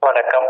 வணக்கம்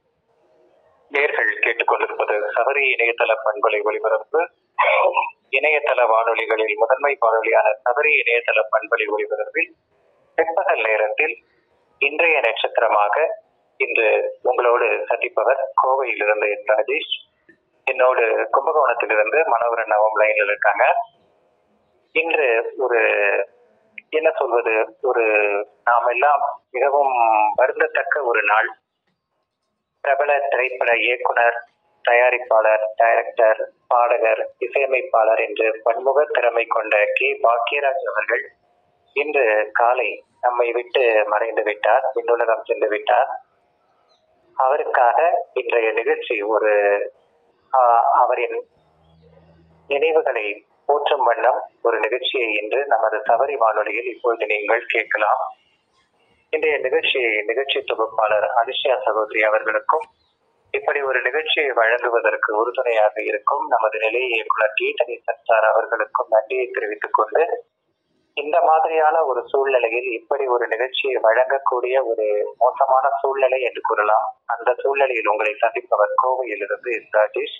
நேர்கள் கேட்டுக்கொண்டிருப்பது சபரி இணையதள பண்பலை ஒளிபரப்பு இணையதள வானொலிகளில் முதன்மை வானொலியான சபரி இணையதள பண்பலை ஒளிபரப்பில் பிற்பகல் நேரத்தில் இன்றைய நட்சத்திரமாக இன்று உங்களோடு சந்திப்பவர் கோவையிலிருந்து என் ராஜேஷ் என்னோடு கும்பகோணத்திலிருந்து மனோகரன் நவம் லைனில் இருக்காங்க இன்று ஒரு என்ன சொல்வது ஒரு நாம் எல்லாம் மிகவும் வருந்தத்தக்க ஒரு நாள் பிரபல திரைப்பட இயக்குனர் தயாரிப்பாளர் டைரக்டர் பாடகர் இசையமைப்பாளர் என்று பன்முக திறமை கொண்ட கே பாக்கியராஜ் அவர்கள் இன்று காலை நம்மை விட்டு மறைந்து விட்டார் விண்ணுலகம் சென்று விட்டார் அவருக்காக இன்றைய நிகழ்ச்சி ஒரு ஆஹ், அவரின் நினைவுகளை போற்றும் வண்ணம் ஒரு நிகழ்ச்சியை இன்று நமது சபரி வானொலியில் இப்பொழுது நீங்கள் கேட்கலாம் இன்றைய நிகழ்ச்சி நிகழ்ச்சி தொகுப்பாளர் அனுஷ்யா சகோதரி அவர்களுக்கும் இப்படி ஒரு நிகழ்ச்சியை வழங்குவதற்கு உறுதுணையாக இருக்கும் நமது நிலைய இயக்குனர் கீதனி சத்தார் அவர்களுக்கும் நன்றியை தெரிவித்துக் கொண்டு இந்த மாதிரியான ஒரு சூழ்நிலையில் இப்படி ஒரு நிகழ்ச்சியை வழங்கக்கூடிய ஒரு மோசமான சூழ்நிலை என்று கூறலாம் அந்த சூழ்நிலையில் உங்களை சந்திப்பவர் கோவையிலிருந்து எஸ் ராஜேஷ்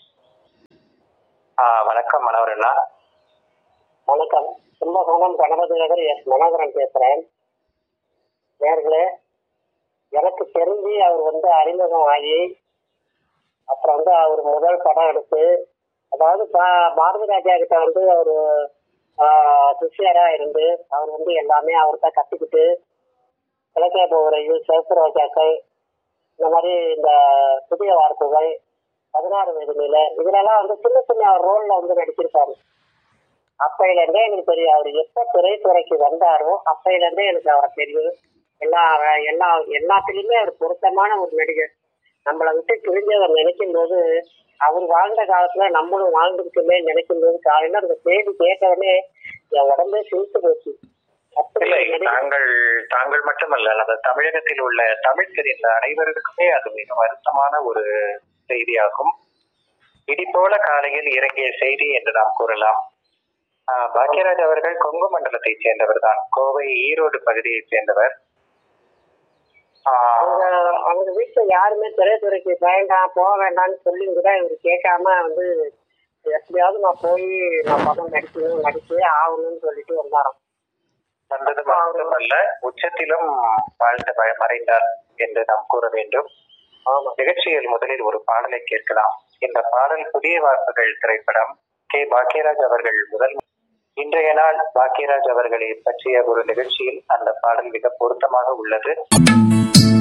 ஆஹ் வணக்கம் மனோரண்ணா வணக்கம் கும்பகோணம் கணபதி நகர் எஸ் மனோகரன் பேசுறேன் நேர்களே எனக்கு தெரிஞ்சு அவர் வந்து அறிமுகம் ஆகி அப்புறம் வந்து அவர் முதல் படம் எடுத்து அதாவது பா- பாரதி ராஜா கிட்ட வந்து அவர் சிஷியரா இருந்து அவர் வந்து எல்லாமே அவர்கிட்ட கத்துக்கிட்டு கிழக்கே போகிறையில் சிவப்பு ரோஜாக்கள் இந்த மாதிரி இந்த புதிய வார்த்தைகள் பதினாறு வயது நிலை இதுலலாம் வந்து சின்ன சின்ன ரோல்ல வந்து நடிச்சிருப்பாரு அப்பையில இருந்தே எனக்கு தெரியும் அவர் எப்ப திரைத்துறைக்கு வந்தாரோ அப்பையில இருந்தே எனக்கு அவரை தெரியும் எல்லா எல்லா எல்லாத்துலயுமே அவர் பொருத்தமான ஒரு நடிகர் நம்மளை விட்டு பிரிஞ்சவர் நினைக்கும் போது அவர் வாழ்ந்த காலத்துல நம்மளும் வாழ்ந்துருக்குமே நினைக்கும் போது காலையில அந்த செய்தி கேட்டவுடனே என் உடம்பே சிரித்து போச்சு அப்படி இல்லை ஒரு நடிகர். தாங்கள் தாங்கள் மட்டுமல்ல நமது தமிழகத்தில் உள்ள தமிழ் தெரிந்த அனைவருக்குமே அது மிக வருத்தமான ஒரு செய்தியாகும் இடி போல காலையில் இறங்கிய செய்தி என்று நாம் கூறலாம் ஆஹ் பாக்யராஜ் அவர்கள் கொங்கு மண்டலத்தைச் சேர்ந்தவர் தான் கோவை ஈரோடு பகுதியைச் சேர்ந்தவர் ஆஹ் அவங்க அவங்க வீட்டுல யாருமே திரைத்துறைக்கு வேண்டாம் போக வேண்டாம்னு சொல்லி கூட இவர் கேட்காம வந்து எப்படியாவது நான் போய் நான் படம் நடிக்கணும் நடிச்சே ஆகணும்னு சொல்லிட்டு வந்தாராம் வந்தது மட்டுமல்ல உச்சத்திலும் வாழ்ந்து ம- மறைந்தார் என்று நாம் கூற வேண்டும் ஆமா நிகழ்ச்சியில் முதலில் ஒரு பாடலை கேட்கலாம் இந்த பாடல் புதிய வார்த்தைகள் திரைப்படம் கே பாக்யராஜ் அவர்கள் முதல் இன்றைய நாள் பாக்யராஜ் அவர்களை பற்றிய ஒரு நிகழ்ச்சியில் அந்த பாடல் மிக பொருத்தமாக உள்ளது